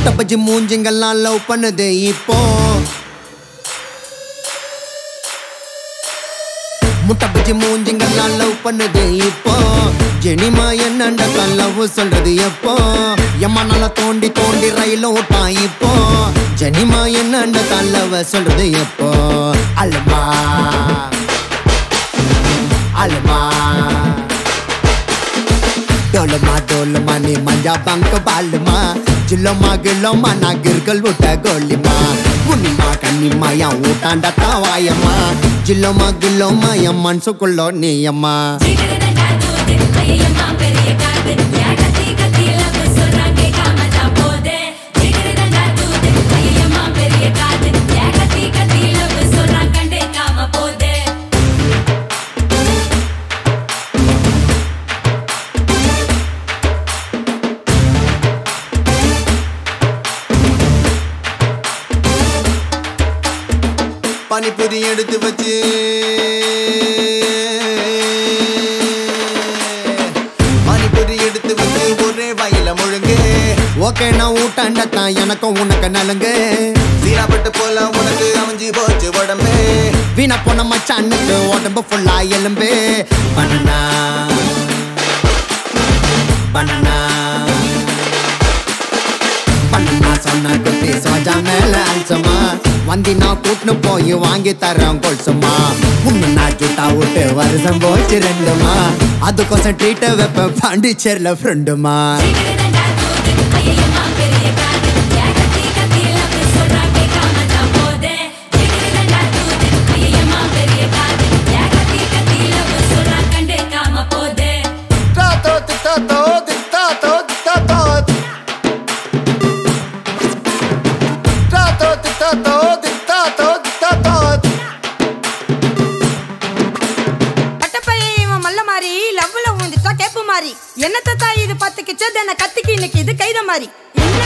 முட்டை பஜ்ஜி மூஞ்சிங்கெல்லாம் லவ் பண்ணுது இப்போ முட்டை பஜ்ஜி மூஞ்சிங்கெல்லாம் லவ் பண்ணுது இப்போ ஜெனிமா என்னண்டக்கா லவ் சொல்றது எப்போ எம்மா நல்லா தோண்டி தோண்டி ரயில ஓட்டான் இப்போ ஜெனிமா என்னண்டக்கா லவ் சொல்றது எப்போ அல்மா அல்மா டோலமா டோலமா நீ மஞ்சா பங்க பாலுமா ஜில்லோமா கில்லோமா நான் கிர்கள் விட்ட கோலிமா உன்னிமா கண்ணிமா என் ஊட்டாண்ட தாவாயம்மா ஜில்லோமா கில்லோமா என் மனசுக்குள்ளோ நீயம்மா ஜிகிரதண்டா தூது ஐயம்மா பெரிய காது யா கத்தி கத்தி லவ் சொல்றா கேட்காம தான் போதே ஜிகிரதண்டா தூது ஐயம்மா பெரிய காது யா கத்தி கத்தி லவ் சொல்றா கண்டேக்காம போதே பனிப்புரி எடுத்து வச்சு பனிப்புரி எடுத்து வச்சு ஒரே வயல முழுங்கு ஓகே நான் ஊட்டாண்ட தான் எனக்கும் உனக்கு நலுங்கு சீராப்பட்டு போல உனக்கு அமைஞ்சு போச்சு உடம்பு வீணா போன மச்சானுக்கு உடம்பு ஃபுல்லா எலும்பு பண்ணனா பண்ணனா பண்ணா சொன்ன குட்டி சோஜா மேல அல்சமா வந்தி நான் கூட்டுன்னு போய் வாங்கி தரேன் கொல்சுமா உன்னு நான் கிட்டா விட்டு வருஷம் போச்சு ரெண்டுமா அதுக்கோசம் ட்ரீட்டை வைப்பேன் பாண்டிச்சேரியில் ஃப்ரெண்டுமா ஜிகிரதண்டா தூது ஐயம்மா பெரிய காது யா கத்தி கத்தி லவ் சொல்றா கேட்காம தான் போதே ஜிகிரதண்டா தூது ஐயம்மா பெரிய காது யா கத்தி கத்தி லவ் சொல்றா கண்டேக்காம போதே Tato, tato, tato, tato. Tato, tato, tato, tato. பட்டப்பைய இவன் மல்ல மாறி லவ்ல ஊந்துட்டா கேப்பு மாறி என்னத்த தாய் இது பத்துக்குச்சு தென்ன கத்திக்கு இன்னைக்கு இது கைத மாறி என்ன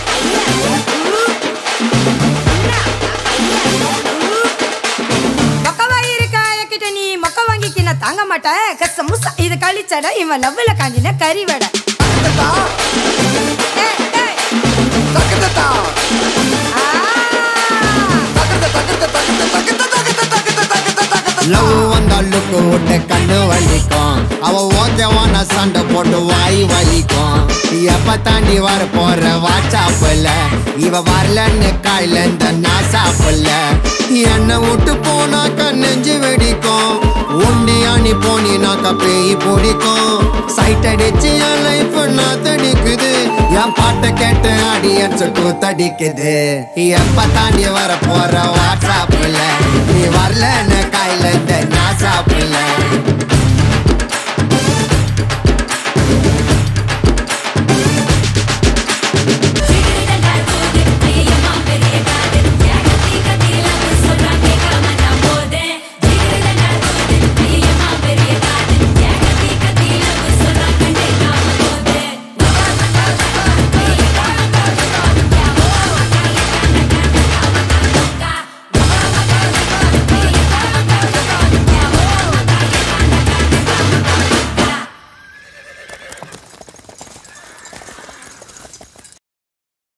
மொக்கவாய் இருக்கா என்கிட்ட நீ மொக்க வாங்கிக்கு நான் தாங்க மாட்டேன் கச முசா இது கழிச்சட இவன் லவ்ல காஞ்சின கறி வடை ஏய், ஏய். ஆ. லவ் வந்தாலுக்கு விட்டு கண்ணு வலிக்கும் அவ ஓஞ்சவான சண்டை போட்டு வாய் வலிக்கும் எப்ப தாண்டி வர போற வாட்சாப்புல இவ வரலன்னு காயில இந்த நாசாப்புல என்ன விட்டு போனாக்க நெஞ்சு வெடிக்கும் உண்டி அணி போனினாக்க பேய் பிடிக்கும் சைட் அடிச்சு என் லைஃப் நான் தடிக்குது என் பாட்டை கேட்டு அடியடிச்சு கூத்தடிக்குது எப்ப தாண்டி வர போற வாட்ஸ்அப்ல நீ வரலன்னு கையில இந்த நாசாப்புல